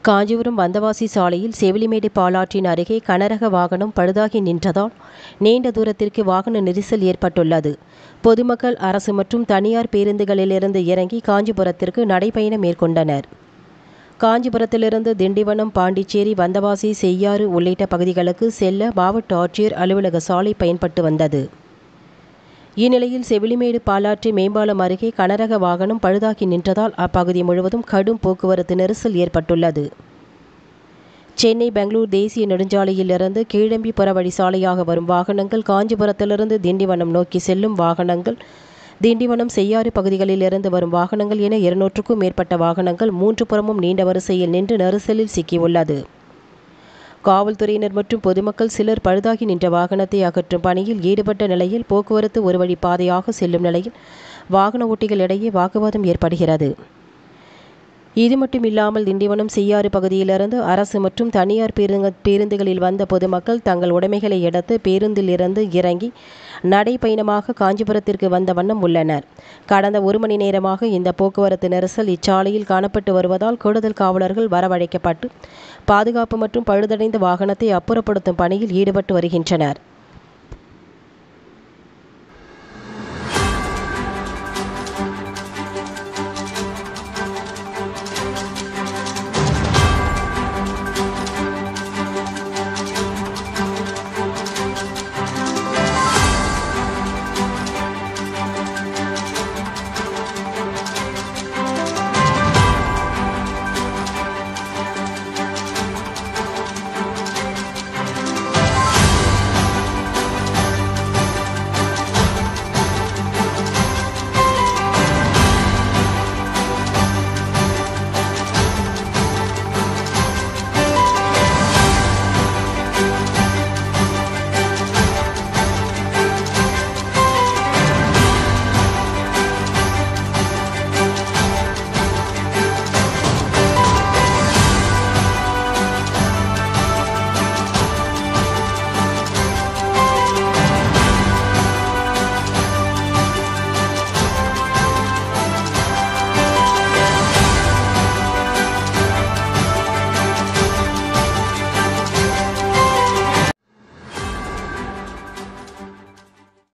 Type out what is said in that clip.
காஞ்சிபுரம் வந்தவாசி சாலையில் செவிலிமேடு பாலாற்றின் அருகே கனரக வாகனம் பழுதாகி நின்றதால் நீண்ட தூரத்திற்கு வாகன நெரிசல் ஏற்பட்டுள்ளது பொதுமக்கள் அரசு மற்றும் தனியார் பேருந்துகளிலிருந்து இறங்கி காஞ்சிபுரத்திற்கு நடைபயணம் மேற்கொண்டனர் காஞ்சிபுரத்திலிருந்து திண்டிவனம் பாண்டிச்சேரி வந்தவாசி செய்யாறு உள்ளிட்ட பகுதிகளுக்கு செல்ல மாவட்ட ஆட்சியர் அலுவலக சாலை பயன்பட்டு வந்தது இந்நிலையில் செவிலிமேடு பாலாற்று மேம்பாலம் அருகே கனரக வாகனம் பழுதாகி நின்றதால் அப்பகுதி முழுவதும் கடும் போக்குவரத்து நெரிசல் ஏற்பட்டுள்ளது சென்னை பெங்களூர் தேசிய நெடுஞ்சாலையிலிருந்து கீழம்பி புறவழி சாலையாக வரும் வாகனங்கள் காஞ்சிபுரத்திலிருந்து திண்டிவனம் நோக்கி செல்லும் வாகனங்கள் திண்டிவனம் செய்யாறு பகுதிகளிலிருந்து வரும் வாகனங்கள் என இருநூற்றுக்கும் மேற்பட்ட வாகனங்கள் மூன்று புறமும் நீண்ட வரிசையில் நின்று நெரிசலில் சிக்கியுள்ளது காவல்துறையினர் மற்றும் பொதுமக்கள் சிலர் பழுதாகி நின்ற வாகனத்தை அகற்றும் பணியில் ஈடுபட்ட நிலையில் போக்குவரத்து ஒரு வழி பாதையாக செல்லும் நிலையில் வாகன ஓட்டிகள் இடையே வாக்குவாதம் ஏற்படுகிறது இது மட்டும் இல்லாமல் திண்டிவனம் செய்யாறு பகுதியிலிருந்து அரசு மற்றும் தனியார் பேருந்து பேருந்துகளில் வந்த பொதுமக்கள் தங்கள் உடைமைகளை எடுத்து பேருந்தில் இருந்து இறங்கி நடைப்பயணமாக காஞ்சிபுரத்திற்கு வந்த வண்ணம் உள்ளனர் கடந்த ஒரு மணி நேரமாக இந்த போக்குவரத்து நெரிசல் இச்சாலையில் காணப்பட்டு வருவதால் கூடுதல் காவலர்கள் வரவழைக்கப்பட்டு பாதுகாப்பு மற்றும் பழுதடைந்த வாகனத்தை அப்புறப்படுத்தும் பணியில் ஈடுபட்டு வருகின்றனர்